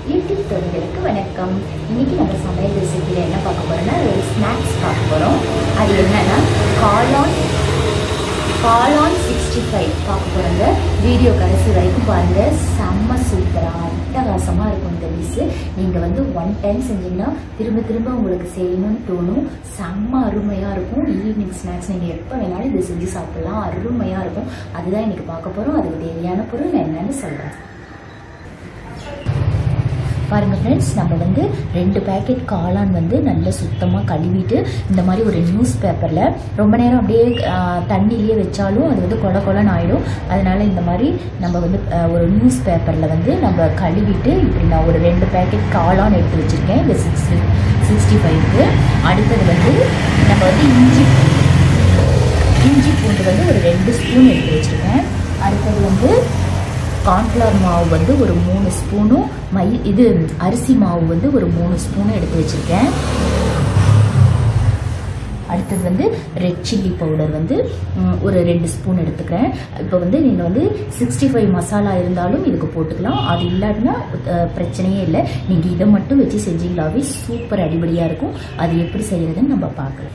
YouTube தொழில்களுக்கு வணக்கம் இன்னைக்கு நம்ம சமையல் ரெசிபியில் என்ன பார்க்க போறோம்னா ஒரு ஸ்நாக்ஸ் பார்க்க போகிறோம் அது என்னன்னா காளான் காளான் சிக்ஸ்டி ஃபைவ் பார்க்க போகிறோங்க வீடியோ கடைசி வரைக்கும் பாருங்கள் செம்ம சூப்பராக அட்டகாசமாக இருக்கும் இந்த டிஷ்ஷு நீங்கள் வந்து ஒன் டைம் செஞ்சீங்கன்னா திரும்ப திரும்ப உங்களுக்கு செய்யணும்னு தோணும் செம்ம அருமையாக இருக்கும் ஈவினிங் ஸ்நாக்ஸ் நீங்கள் எப்போ வேணாலும் இதை செஞ்சு சாப்பிடலாம் அருமையாக இருக்கும் அதுதான் இன்னைக்கு பார்க்க போகிறோம் அதுக்கு தேவையான பொருள் நான் என்னன்னு சொல்கிறேன் பாருங்க ஃப்ரெண்ட்ஸ் நம்ம வந்து ரெண்டு பேக்கெட் காளான் வந்து நல்லா சுத்தமாக கழுவிட்டு இந்த மாதிரி ஒரு நியூஸ் பேப்பரில் ரொம்ப நேரம் அப்படியே ஆஹ், தண்ணியிலேயே வச்சாலும் அது வந்து கொல கொலன்னு ஆயிடும் அதனால இந்த மாதிரி நம்ம வந்து ஆஹ், ஒரு நியூஸ் பேப்பரில் வந்து நம்ம கழுவிட்டு இப்படி நான் ஒரு ரெண்டு பேக்கெட் காளான் எடுத்து வச்சுருக்கேன் இந்த சிக்ஸ் சிக்ஸ்டி ஃபைவ்க்கு அடுத்தது வந்து நம்ம வந்து இஞ்சி இஞ்சி பூண்டு வந்து ஒரு ரெண்டு ஸ்பூன் எடுத்து வச்சுருக்கேன் அடுத்தது வந்து கார்ன்ஃப்ளவர் மாவு வந்து ஒரு மூணு ஸ்பூனும் மை இது அரிசி மாவு வந்து ஒரு மூணு ஸ்பூனும் எடுத்து வச்சுருக்கேன் அடுத்தது வந்து ரெட் சில்லி பவுடர் வந்து ம், ஒரு ரெண்டு ஸ்பூன் எடுத்துக்கிறேன் இப்போ வந்து நீங்கள் வந்து சிக்ஸ்டி ஃபைவ் மசாலா இருந்தாலும் இதுக்கு போட்டுக்கலாம் அது இல்லாட்டினா அஹ், பிரச்சனையே இல்லை நீங்கள் இதை மட்டும் வச்சு செஞ்சீங்களாவே சூப்பர் அடிபடியாக இருக்கும் அது எப்படி செய்யறதுன்னு நம்ம பார்க்கலாம்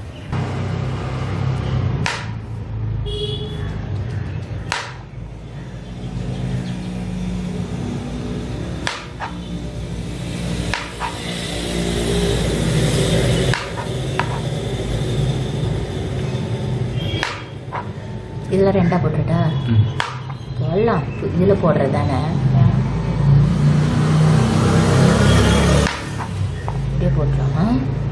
இதில் ரெண்டாக போட்டுட்டா போடலாம் இதில் போடுறது தானே இப்படியே போட்டுருவோம்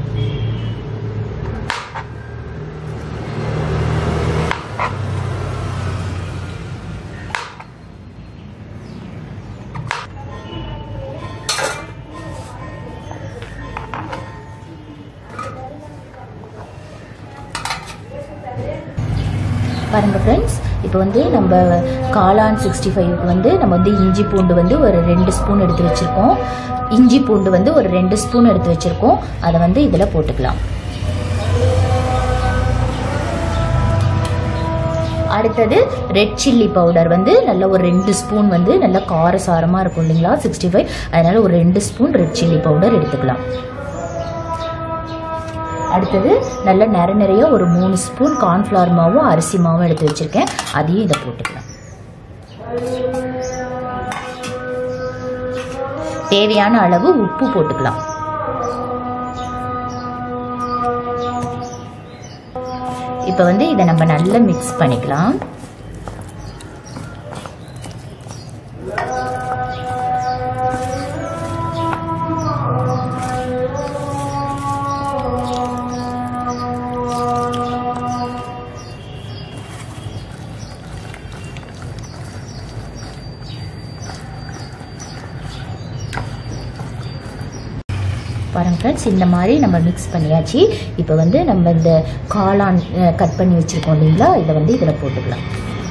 பாருங்க ஃப்ரெண்ட்ஸ் இப்போ வந்து நம்ம காளான் சிக்ஸ்டி ஃபைவ்க்கு வந்து நம்ம வந்து இஞ்சி பூண்டு வந்து ஒரு ரெண்டு ஸ்பூன் எடுத்து வச்சுருக்கோம் இஞ்சி பூண்டு வந்து ஒரு ரெண்டு ஸ்பூன் எடுத்து வச்சுருக்கோம் அதை வந்து இதில் போட்டுக்கலாம் அடுத்தது ரெட் சில்லி பவுடர் வந்து நல்ல ஒரு ரெண்டு ஸ்பூன் வந்து நல்ல காரசாரமாக இருக்கும் இல்லைங்களா சிக்ஸ்டி ஃபைவ் அதனால ஒரு ரெண்டு ஸ்பூன் ரெட் சில்லி பவுடர் எடுத்துக்கலாம் அடுத்தது நல்ல நிற நிறைய ஒரு மூணு ஸ்பூன் கார்ன்ஃப்ளவர் மாவும் அரிசி மாவும் எடுத்து வச்சிருக்கேன் அதையும் இதை போட்டுக்கலாம் தேவையான அளவு உப்பு போட்டுக்கலாம் இப்போ வந்து இதை நம்ம நல்லா மிக்ஸ் பண்ணிக்கலாம் பாருங்க ஃப்ரெண்ட்ஸ் இந்த மாதிரி நம்ம மிக்ஸ் பண்ணியாச்சு இப்போ வந்து நம்ம இந்த காளான் கட் பண்ணி வச்சுருக்கோம் இல்லைங்களா இதை வந்து இதில் போட்டுக்கலாம்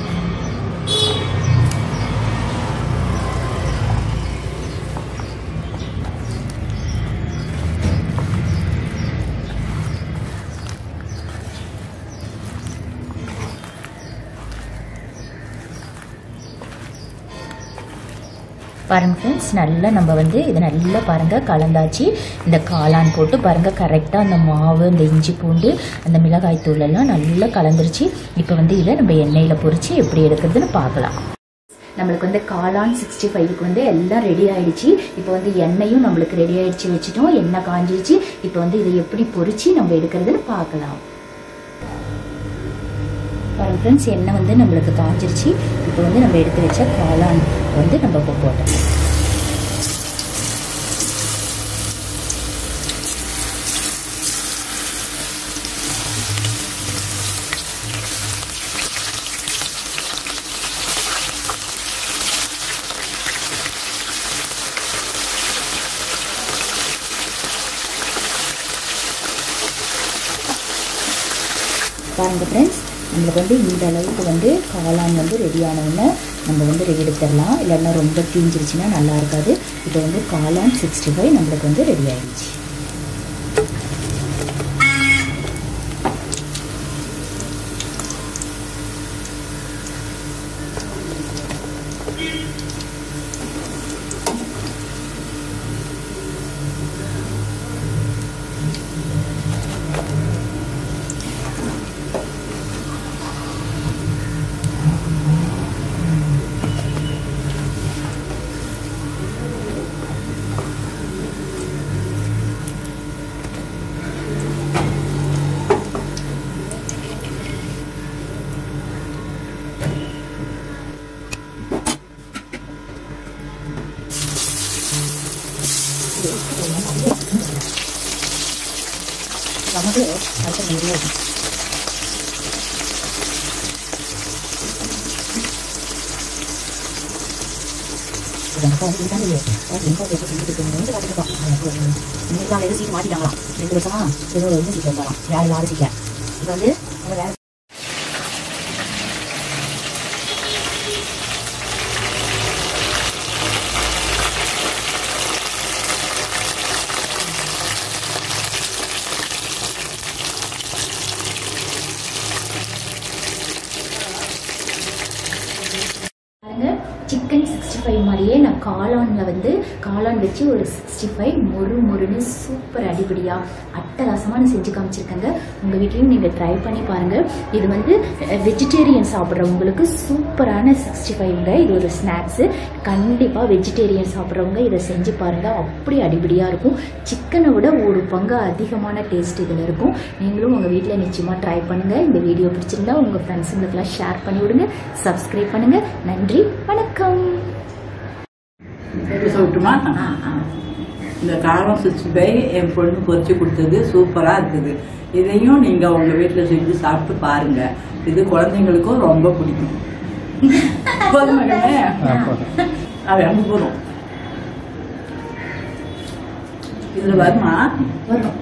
பாருங்க ஃப்ரெண்ட்ஸ் நல்லா நம்ம வந்து இது நல்லா பாருங்க கலந்தாச்சு இந்த காளான் போட்டு பாருங்க கரெக்டாக அந்த மாவு இந்த இஞ்சி பூண்டு அந்த மிளகாய் தூள் எல்லாம் நல்லா கலந்துருச்சு இப்போ வந்து இதை நம்ம எண்ணெயில் பொரிச்சு எப்படி எடுக்கிறதுன்னு பார்க்கலாம் நம்மளுக்கு வந்து காளான் சிக்ஸ்டி ஃபைவ்க்கு வந்து எல்லாம் ரெடி ஆயிடுச்சு இப்போ வந்து எண்ணெயும் நம்மளுக்கு ரெடி ஆயிடுச்சு வச்சுட்டோம் எண்ணெய் காஞ்சிருச்சு இப்போ வந்து இதை எப்படி பொரிச்சு நம்ம எடுக்கிறதுன்னு பார்க்கலாம் பாருங்க ஃப்ரெண்ட்ஸ் எண்ணெய் வந்து நம்மளுக்கு காஞ்சிருச்சு இப்போ வந்து நம்ம எடுத்து வச்ச காளான் வந்து நம்ம இப்போ போட்டோம் பாருங்க ஃப்ரெண்ட்ஸ் நம்மளுக்கு வந்து இந்த அளவுக்கு வந்து காளான் வந்து ரெடி ஆனவுடனே நம்ம வந்து ரெடி எடுத்துடலாம் இல்லைன்னா ரொம்ப தீஞ்சிருச்சுன்னா நல்லா இருக்காது இப்போ வந்து காளான் சிக்ஸ்டி ஃபைவ் நம்மளுக்கு வந்து ரெடி ஆயிடுச்சு நமக்கு அடுத்த நிறைய இன்னைக்கு சீட் மாட்டிட்டாங்களாம் ரெண்டு வருஷமா ஏதோ ஒரு சீட் வந்தாலாம் வேற ஆறு சீட்டை இப்போ வந்து அவங்க வேற பாருங்க சிக்கன் சிக்ஸ்டி ஃபைவ் மாதிரியே நான் காளானில் வந்து காளான் வச்சு ஒரு சிக்ஸ்டி ஃபைவ் மொறு மொறுன்னு சூப்பர் அடிபடியாக அட்டகாசமாக செஞ்சு காமிச்சிருக்கேங்க உங்கள் வீட்லேயும் நீங்கள் ட்ரை பண்ணி பாருங்கள் இது வந்து வெஜிடேரியன் சாப்பிட்றவங்களுக்கு சூப்பரான சிக்ஸ்டி ஃபைவ்ங்க இது ஒரு ஸ்நாக்ஸு கண்டிப்பாக வெஜிடேரியன் சாப்பிட்றவங்க இதை செஞ்சு பாருங்கள் அப்படி அடிபடியாக இருக்கும் சிக்கனை விட ஒரு பங்கு அதிகமான டேஸ்ட் இதில் இருக்கும் நீங்களும் உங்கள் வீட்டில் நிச்சயமாக ட்ரை பண்ணுங்கள் இந்த வீடியோ பிடிச்சிருந்தா உங்கள் ஃப்ரெண்ட்ஸுங்களுக்கெல்லாம் ஷேர் பண்ணி விடுங்க சப்ஸ்கிரைப் பண்ணுங்கள் நன்றி வணக்கம் எப்படி சொல்லட்டுமா ஆ ஆ இந்த காரம் சிக்ஸ்டி ஃபைவ் என் பொண்ணு பொரிச்சு கொடுத்தது சூப்பராக இருக்குது இதையும் நீங்கள் உங்கள் வீட்டில் செஞ்சு சாப்பிட்டு பாருங்க இது குழந்தைங்களுக்கும் ரொம்ப பிடிக்கும் போதும் மகனே அது அங்கே போதும் இதில் வருமா வரும்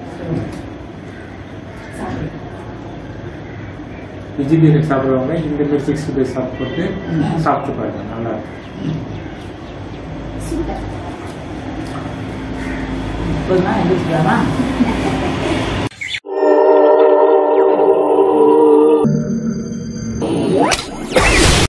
வெஜிடேரியன் சாப்பிட்றவங்க இந்த மாதிரி சிக்ஸ்டி ஃபைவ் சாப்பிட்டு சாப்பிட்டு பாருங்க நல்லா இருக்கும் சூப்பர் இப்போதான் எழுதிக்கலாமா